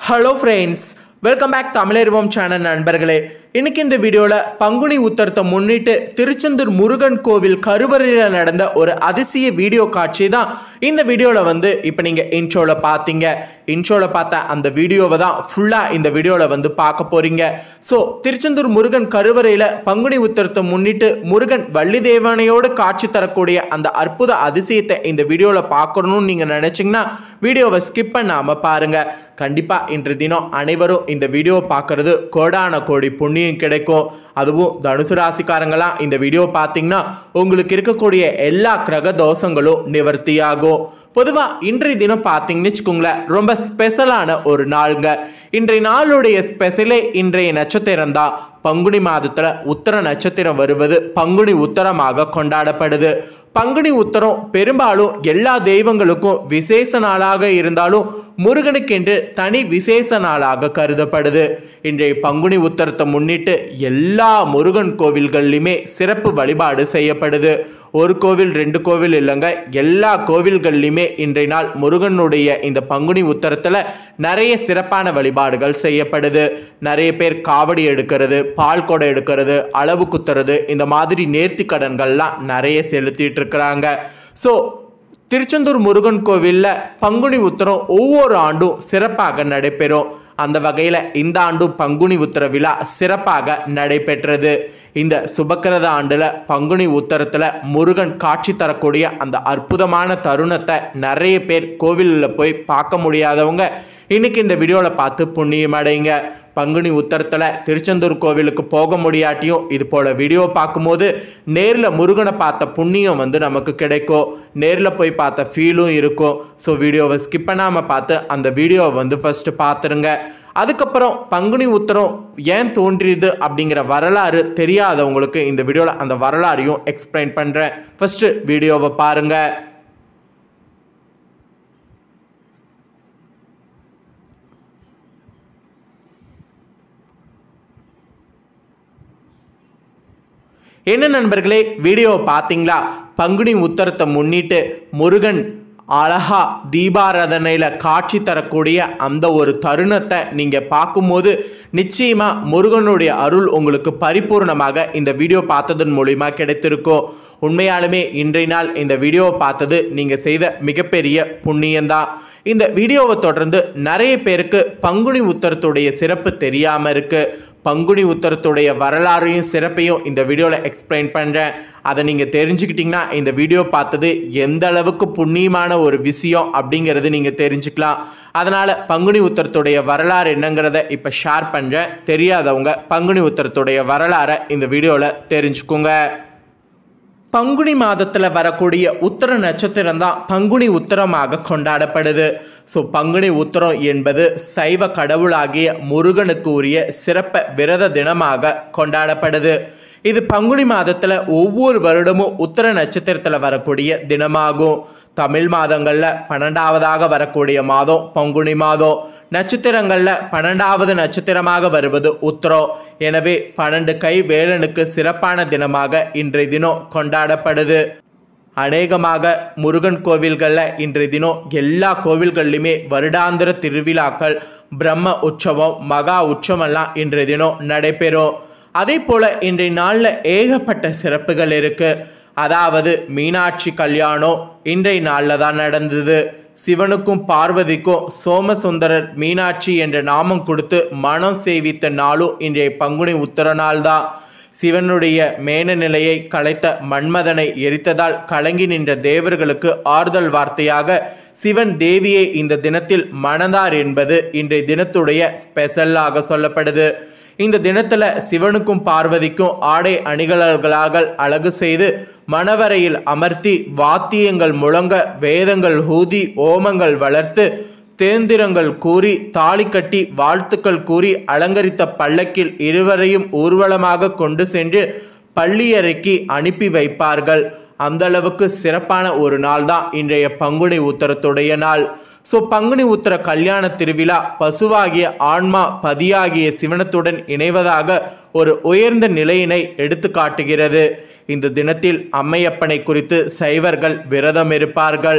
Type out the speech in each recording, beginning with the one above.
hello friends welcome back Tamilarivom channel நண்பர்களே இன்னைக்கு இந்த வீடியோவில் பங்குனி உத்தரத்தை முன்னிட்டு திருச்செந்தூர் முருகன் கோவில் கருவறையில் நடந்த ஒரு அதிசய வீடியோ காட்சி தான் இந்த வீடியோவில் வந்து இப்போ நீங்கள் இன்ட்ரோவில் பார்த்தீங்க இன்ட்ரோவில் பார்த்த அந்த வீடியோவை தான் ஃபுல்லாக இந்த வீடியோவில் வந்து பார்க்க போகிறீங்க ஸோ திருச்செந்தூர் முருகன் கருவறையில் பங்குனி உத்தரத்தை முன்னிட்டு முருகன் வள்ளி தேவனையோடு காட்சி தரக்கூடிய அந்த அற்புத அதிசயத்தை இந்த வீடியோவில் பார்க்கணும்னு நீங்கள் நினச்சிங்கன்னா வீடியோவை ஸ்கிப் பண்ணாமல் பாருங்கள் கண்டிப்பாக இன்று தினம் அனைவரும் இந்த வீடியோ பார்க்கறது கோடான கோடி புண்ணியம் கிடைக்கும் அதுவும் தனுசு ராசிக்காரங்களாம் இந்த வீடியோ பார்த்தீங்கன்னா உங்களுக்கு இருக்கக்கூடிய எல்லா கிரக தோஷங்களும் நிவர்த்தியாகும் பொதுவாக இன்றைய தினம் பார்த்தீங்கன்னு வச்சுக்கோங்களேன் ரொம்ப ஸ்பெஷலான ஒரு நாளுங்க இன்றைய நாளுடைய ஸ்பெஷலே இன்றைய நட்சத்திரம் தான் பங்குனி மாதத்தில் உத்தர நட்சத்திரம் வருவது பங்குனி உத்தரமாக கொண்டாடப்படுது பங்குனி உத்தரம் பெரும்பாலும் எல்லா தெய்வங்களுக்கும் விசேஷ நாளாக இருந்தாலும் முருகனுக்கென்று தனி விசேஷ நாளாக கருதப்படுது இன்றைய பங்குனி உத்தரத்தை முன்னிட்டு எல்லா முருகன் கோவில்கள்லையுமே சிறப்பு வழிபாடு செய்யப்படுது ஒரு கோவில் ரெண்டு கோவில் இல்லைங்க எல்லா கோவில்கள்லையுமே இன்றைய நாள் முருகனுடைய இந்த பங்குனி உத்தரத்தில் நிறைய சிறப்பான வழிபாடுகள் செய்யப்படுது நிறைய பேர் காவடி எடுக்கிறது பால் கொடை எடுக்கிறது அளவு குத்துறது இந்த மாதிரி நேர்த்தி கடன்கள்லாம் நிறைய செலுத்திட்டு இருக்கிறாங்க ஸோ திருச்செந்தூர் முருகன் கோவிலில் பங்குனி உத்தரம் ஒவ்வொரு ஆண்டும் சிறப்பாக நடைபெறும் அந்த வகையில் இந்த ஆண்டும் பங்குனி உத்தர விழா சிறப்பாக நடைபெற்றது இந்த சுபக்கிரத ஆண்டில் பங்குனி உத்தரத்தில் முருகன் காட்சி தரக்கூடிய அந்த அற்புதமான தருணத்தை நிறைய பேர் கோவிலில் போய் பார்க்க முடியாதவங்க இன்னைக்கு இந்த வீடியோவில் பார்த்து புண்ணியம் அடைங்க பங்குனி உத்தரத்தில் திருச்செந்தூர் கோவிலுக்கு போக முடியாட்டியும் இது போல் வீடியோ பார்க்கும்போது நேரில் முருகனை பார்த்த புண்ணியம் வந்து நமக்கு கிடைக்கும் நேரில் போய் பார்த்த ஃபீலும் இருக்கும் ஸோ வீடியோவை ஸ்கிப் பண்ணாமல் பார்த்து அந்த வீடியோவை வந்து ஃபஸ்ட்டு பார்த்துருங்க அதுக்கப்புறம் பங்குனி உத்தரம் ஏன் தோன்றியது அப்படிங்கிற வரலாறு தெரியாதவங்களுக்கு இந்த வீடியோவில் அந்த வரலாறையும் எக்ஸ்பிளைன் பண்ணுறேன் ஃபஸ்ட்டு வீடியோவை பாருங்கள் என்ன நண்பர்களே வீடியோவை பார்த்தீங்களா பங்குனி உத்தரத்தை முன்னிட்டு முருகன் அழகா தீபாராதனையில் காட்சி தரக்கூடிய அந்த ஒரு தருணத்தை நீங்கள் பார்க்கும்போது நிச்சயமாக முருகனுடைய அருள் உங்களுக்கு பரிபூர்ணமாக இந்த வீடியோ பார்த்ததன் மூலிமா கிடைத்திருக்கும் உண்மையாலுமே இன்றைய நாள் இந்த வீடியோவை பார்த்தது நீங்கள் செய்த மிகப்பெரிய புண்ணியந்தான் இந்த வீடியோவை தொடர்ந்து நிறைய பேருக்கு பங்குனி உத்தரத்துடைய சிறப்பு தெரியாமல் இருக்குது பங்குனி உத்தரத்துடைய வரலாறையும் சிறப்பையும் இந்த வீடியோவில் எக்ஸ்பிளைன் பண்ணுறேன் அதை நீங்கள் தெரிஞ்சுக்கிட்டிங்கன்னா இந்த வீடியோ பார்த்தது எந்த அளவுக்கு புண்ணியமான ஒரு விஷயம் அப்படிங்கிறது நீங்கள் தெரிஞ்சுக்கலாம் அதனால் பங்குனி உத்தரத்துடைய வரலாறு என்னங்கிறத இப்போ ஷேர் பண்ணுறேன் தெரியாதவங்க பங்குனி உத்தரத்துடைய வரலாறை இந்த வீடியோவில் தெரிஞ்சுக்கோங்க பங்குனி மாதத்தில் வரக்கூடிய உத்தர நட்சத்திரம் தான் பங்குனி உத்தரமாக கொண்டாடப்படுது ஸோ பங்குனி உத்தரம் என்பது சைவ கடவுளாகிய முருகனுக்கு உரிய சிறப்ப விரத தினமாக கொண்டாடப்படுது இது பங்குனி மாதத்தில் ஒவ்வொரு வருடமும் உத்தர நட்சத்திரத்தில் வரக்கூடிய தினமாகும் தமிழ் மாதங்களில் பன்னெண்டாவதாக வரக்கூடிய மாதம் பங்குனி மாதம் நட்சத்திரங்களில் பன்னெண்டாவது நட்சத்திரமாக வருவது உத்தரம் எனவே பன்னெண்டு கை வேலனுக்கு சிறப்பான தினமாக இன்றைய தினம் கொண்டாடப்படுது அநேகமாக முருகன் கோவில்களில் இன்றைய தினம் எல்லா கோவில்கள்லையுமே வருடாந்திர திருவிழாக்கள் பிரம்ம உற்சவம் மகா உற்சவம்லாம் இன்றைய தினம் நடைபெறும் அதே போல் இன்றைய நாளில் ஏகப்பட்ட சிறப்புகள் இருக்குது அதாவது மீனாட்சி கல்யாணம் இன்றைய நாளில் தான் நடந்தது சிவனுக்கும் பார்வதிக்கும் சோமசுந்தரர் மீனாட்சி என்ற நாமம் கொடுத்து மனம் சேவித்த நாளும் இன்றைய பங்குனி உத்தர நாள் தான் சிவனுடைய மேன நிலையை கலைத்த மன்மதனை எரித்ததால் கலங்கி நின்ற தேவர்களுக்கு ஆறுதல் வார்த்தையாக சிவன் தேவியை இந்த தினத்தில் மணந்தார் என்பது இன்றைய தினத்துடைய ஸ்பெஷலாக சொல்லப்படுது இந்த தினத்தில் சிவனுக்கும் பார்வதிக்கும் ஆடை அணிகலர்களாக அழகு செய்து மணவரையில் அமர்த்தி வாத்தியங்கள் முழங்க வேதங்கள் ஊதி ஓமங்கள் வளர்த்து தேந்திரங்கள் கூறி தாலி கட்டி வாழ்த்துக்கள் கூறி அலங்கரித்த பல்லக்கில் இருவரையும் ஊர்வலமாக கொண்டு சென்று பள்ளியறைக்கு அனுப்பி வைப்பார்கள் அந்த அளவுக்கு சிறப்பான ஒரு நாள் தான் இன்றைய பங்குனி உத்தரத்துடைய நாள் ஸோ பங்குனி உத்தர கல்யாண திருவிழா பசுவாகிய ஆன்மா பதியாகிய சிவனத்துடன் இணைவதாக ஒரு உயர்ந்த நிலையினை எடுத்து காட்டுகிறது இந்த தினத்தில் அம்மையப்பனை குறித்து சைவர்கள் விரதம் இருப்பார்கள்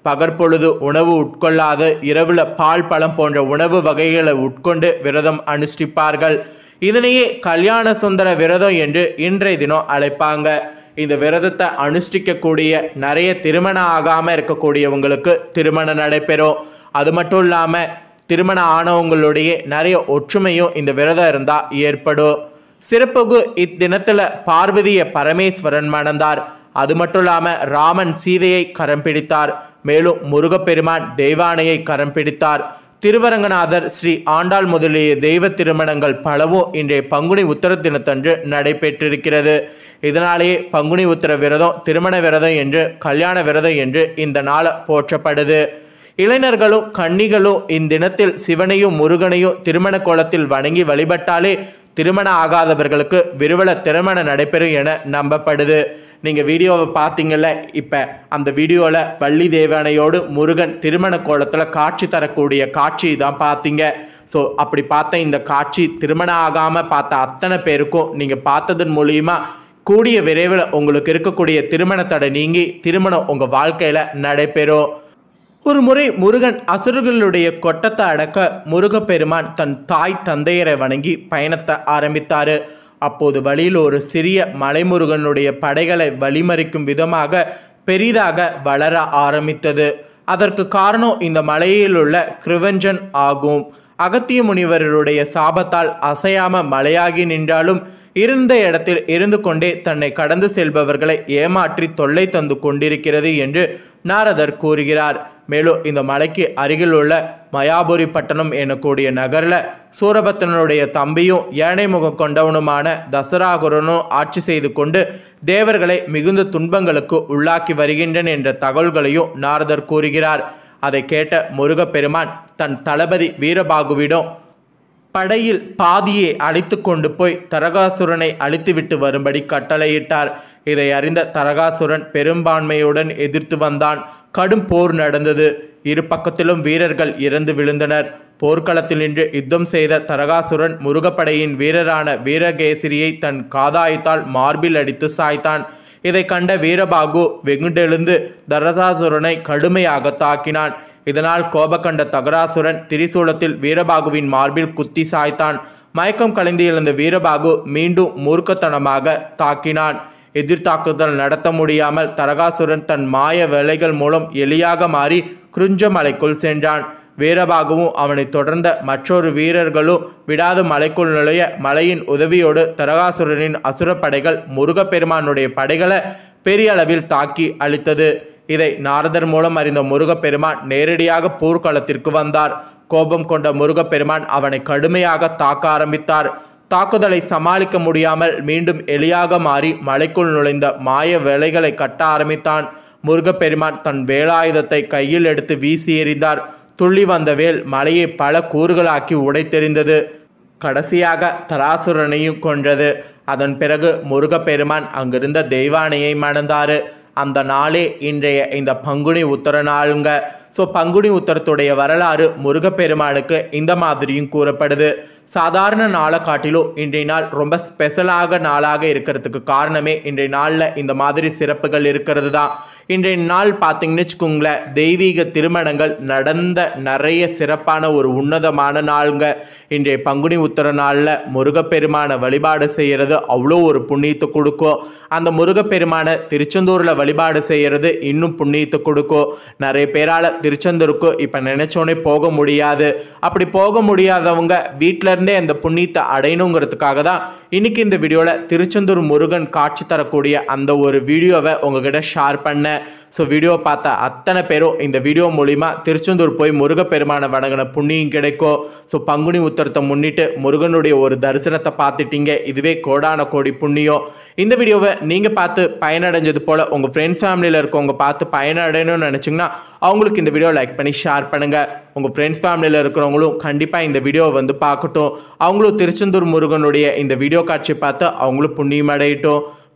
பகற்பொழுது உணவு உட்கொள்ளாது இரவுல பால் பழம் போன்ற உணவு வகைகளை உட்கொண்டு விரதம் அனுஷ்டிப்பார்கள் இதனையே கல்யாண சுந்தர விரதம் என்று இன்றைய தினம் அழைப்பாங்க இந்த விரதத்தை அனுஷ்டிக்கக்கூடிய நிறைய திருமணம் ஆகாமல் இருக்கக்கூடியவங்களுக்கு திருமணம் நடைபெறும் அது மட்டும் இல்லாமல் திருமணம் ஆனவங்களுடைய நிறைய ஒற்றுமையும் இந்த விரதம் இருந்தால் ஏற்படும் சிறப்புகு இத்தினத்தில் பார்வதியை பரமேஸ்வரன் மணந்தார் அது மட்டும் இல்லாமல் ராமன் சீதையை கரம் பிடித்தார் மேலும் முருகப்பெருமான் தெய்வானையை கரம் பிடித்தார் திருவரங்கநாதர் ஸ்ரீ ஆண்டாள் முதலிய தெய்வ திருமணங்கள் பலவும் இன்றைய பங்குனி உத்தர தினத்தன்று நடைபெற்றிருக்கிறது இதனாலேயே பங்குனி உத்தர விரதம் திருமண விரதம் என்று கல்யாண விரதம் என்று இந்த நாள் போற்றப்படுது இளைஞர்களும் கன்னிகளும் இத்தினத்தில் சிவனையும் முருகனையும் திருமண கோலத்தில் வணங்கி வழிபட்டாலே திருமணம் ஆகாதவர்களுக்கு விருவல திருமணம் நடைபெறும் என நம்பப்படுது நீங்கள் வீடியோவை பார்த்தீங்கல்ல இப்போ அந்த வீடியோவில் வள்ளி தேவனையோடு முருகன் திருமண கோலத்தில் காட்சி தரக்கூடிய காட்சி தான் பார்த்தீங்க ஸோ அப்படி பார்த்த இந்த காட்சி திருமணம் ஆகாமல் பார்த்த அத்தனை பேருக்கும் நீங்கள் பார்த்ததன் மூலியமா கூடிய விரைவில் உங்களுக்கு இருக்கக்கூடிய திருமண தடை நீங்கி திருமணம் உங்கள் வாழ்க்கையில் நடைபெறும் ஒரு முறை முருகன் அசுரர்களுடைய கொட்டத்தை அடக்க முருகப்பெருமான் தன் தாய் தந்தையரை வணங்கி பயணத்தை ஆரம்பித்தார் அப்போது வழியில் ஒரு சிறிய மலைமுருகனுடைய படைகளை வழிமறிக்கும் விதமாக பெரிதாக வளர ஆரம்பித்தது அதற்கு காரணம் இந்த மலையில் உள்ள கிருவஞ்சன் ஆகும் அகத்திய முனிவருடைய சாபத்தால் அசையாம மலையாகி நின்றாலும் இருந்த இடத்தில் இருந்து கொண்டே தன்னை கடந்து செல்பவர்களை ஏமாற்றி தொல்லை தந்து கொண்டிருக்கிறது என்று நாரதர் கூறுகிறார் மேலும் இந்த மலைக்கு அருகில் உள்ள மயாபுரி பட்டணம் எனக்கூடிய நகரில் சூரபத்தனுடைய தம்பியும் ஏனை முகம் கொண்டவனுமான தசராகுரனும் ஆட்சி செய்து கொண்டு தேவர்களை மிகுந்த துன்பங்களுக்கு உள்ளாக்கி வருகின்றன என்ற தகவல்களையும் நாரதர் கூறுகிறார் அதை கேட்ட முருகப்பெருமான் தன் தளபதி வீரபாகுவிடம் படையில் பாதியை அழைத்து கொண்டு போய் தரகாசுரனை அழித்துவிட்டு வரும்படி கட்டளையிட்டார் இதை அறிந்த தரகாசுரன் பெரும்பான்மையுடன் எதிர்த்து வந்தான் கடும் போர் நடந்தது இரு பக்கத்திலும் வீரர்கள் இறந்து விழுந்தனர் போர்க்களத்தில் நின்று யுத்தம் செய்த தரகாசுரன் முருகப்படையின் வீரரான வீரகேசரியை தன் காதாயத்தால் மார்பில் அடித்து சாய்த்தான் இதை கண்ட வீரபாகு வெகுண்டெழுந்து தரகாசுரனை கடுமையாக தாக்கினான் இதனால் கோபக்கண்ட தகராசுரன் திரிசூலத்தில் வீரபாகுவின் மார்பில் குத்தி சாய்த்தான் மயக்கம் கலைந்து எழுந்த வீரபாகு மீண்டும் மூர்க்கத்தனமாக தாக்கினான் எதிர்த்தாக்குதல் நடத்த முடியாமல் தரகாசுரன் தன் மாய வேலைகள் மூலம் எளியாக மாறி குறிஞ்ச மலைக்குள் சென்றான் வீரபாகுவும் அவனை தொடர்ந்த மற்றொரு வீரர்களும் விடாது மலைக்குள் நுழைய மலையின் உதவியோடு தரகாசுரனின் அசுரப்படைகள் முருகப்பெருமானுடைய படைகளை பெரிய அளவில் தாக்கி அழித்தது இதை நாரதர் மூலம் அறிந்த முருகப்பெருமான் நேரடியாக போர்க்களத்திற்கு வந்தார் கோபம் கொண்ட முருகப்பெருமான் அவனை கடுமையாக தாக்க ஆரம்பித்தார் தாக்குதலை சமாளிக்க முடியாமல் மீண்டும் எளியாக மாறி மலைக்குள் நுழைந்த மாய வேலைகளை கட்ட ஆரம்பித்தான் முருகப்பெருமான் தன் வேலாயுதத்தை கையில் எடுத்து வீசி எறிந்தார் துள்ளி வந்த வேல் மலையை பல கூறுகளாக்கி உடைத்தெறிந்தது கடைசியாக தராசுரனையும் கொன்றது அதன் பிறகு முருகப்பெருமான் அங்கிருந்த தெய்வானையை மணந்தாரு அந்த நாளே இன்றைய இந்த பங்குனி உத்தர நாளுங்க ஸோ பங்குனி உத்தரத்துடைய வரலாறு முருகப்பெருமானுக்கு இந்த மாதிரியும் கூறப்படுது சாதாரண நாளை காட்டிலும் இன்றைய நாள் ரொம்ப ஸ்பெஷலாக நாளாக இருக்கிறதுக்கு காரணமே இன்றைய நாளில் இந்த மாதிரி சிறப்புகள் இருக்கிறது தான் இன்றைய நாள் பார்த்தீங்கன்னு வச்சுக்கோங்களேன் தெய்வீக திருமணங்கள் நடந்த நிறைய சிறப்பான ஒரு உன்னதமான நாளுங்க இன்றைய பங்குனி உத்தர நாளில் முருகப்பெருமானை வழிபாடு செய்கிறது அவ்வளோ ஒரு புண்ணியத்தை கொடுக்கும் அந்த முருகப்பெருமானை திருச்செந்தூரில் வழிபாடு செய்கிறது இன்னும் புண்ணியத்தை கொடுக்கும் நிறைய பேரால் திருச்செந்தூருக்கு இப்போ நினைச்சோனே போக முடியாது அப்படி போக முடியாதவங்க வீட்டில இருந்தே அந்த புண்ணியத்தை அடையணுங்கிறதுக்காக தான் இன்னைக்கு இந்த வீடியோவில் திருச்செந்தூர் முருகன் காட்சி தரக்கூடிய அந்த ஒரு வீடியோவை உங்ககிட்ட ஷேர் பண்ணேன் ஸோ வீடியோ பார்த்த அத்தனை பேரும் இந்த வீடியோ மூலிமா திருச்செந்தூர் போய் முருகப்பெருமானை வணங்கின புண்ணியம் கிடைக்கும் ஸோ பங்குனி உத்தரத்தை முன்னிட்டு முருகனுடைய ஒரு தரிசனத்தை பார்த்துட்டீங்க இதுவே கோடான கோடி புண்ணியம் இந்த வீடியோவை நீங்கள் பார்த்து பயனடைஞ்சது போல் உங்கள் ஃப்ரெண்ட்ஸ் ஃபேமிலியில் இருக்கவங்க பார்த்து பயனடையணும்னு நினச்சிங்கன்னா அவங்களுக்கு இந்த வீடியோ லைக் பண்ணி ஷேர் பண்ணுங்கள் உங்கள் ஃப்ரெண்ட்ஸ் ஃபேமிலியில் இருக்கிறவங்களும் கண்டிப்பாக இந்த வீடியோவை வந்து பார்க்கட்டும் அவங்களும் திருச்செந்தூர் முருகனுடைய இந்த வீடியோ காட்சி பார்த்து அவங்களும் புண்ணியம் அடையட்டும்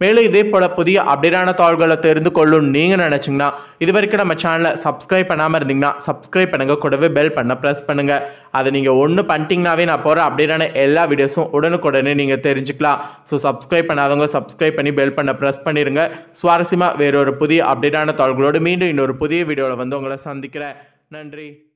மேலும் இதே போல் புதிய அப்டேட்டான தாள்களை தெரிந்து கொள்ளும் நீங்கள் நினச்சிங்கன்னா இது வரைக்கும் நம்ம சேனலை சப்ஸ்கிரைப் பண்ணாமல் இருந்தீங்கன்னா சப்ஸ்கிரைப் பண்ணுங்கள் கூடவே பெல் பண்ண ப்ரெஸ் பண்ணுங்கள் அதை நீங்கள் ஒன்று பண்ணிட்டீங்கனாவே நான் போகிற அப்டேட்டான எல்லா வீடியோஸும் உடனுக்குடனே நீங்கள் தெரிஞ்சுக்கலாம் ஸோ சப்ஸ்கிரைப் பண்ணாதவங்க சப்ஸ்கிரைப் பண்ணி பெல் பண்ண ப்ரெஸ் பண்ணிடுங்க சுவாரஸ்யமாக வேறொரு புதிய அப்டேட்டான தாள்களோடு மீண்டும் இன்னொரு புதிய வீடியோவில் வந்து உங்களை சந்திக்கிறேன் நன்றி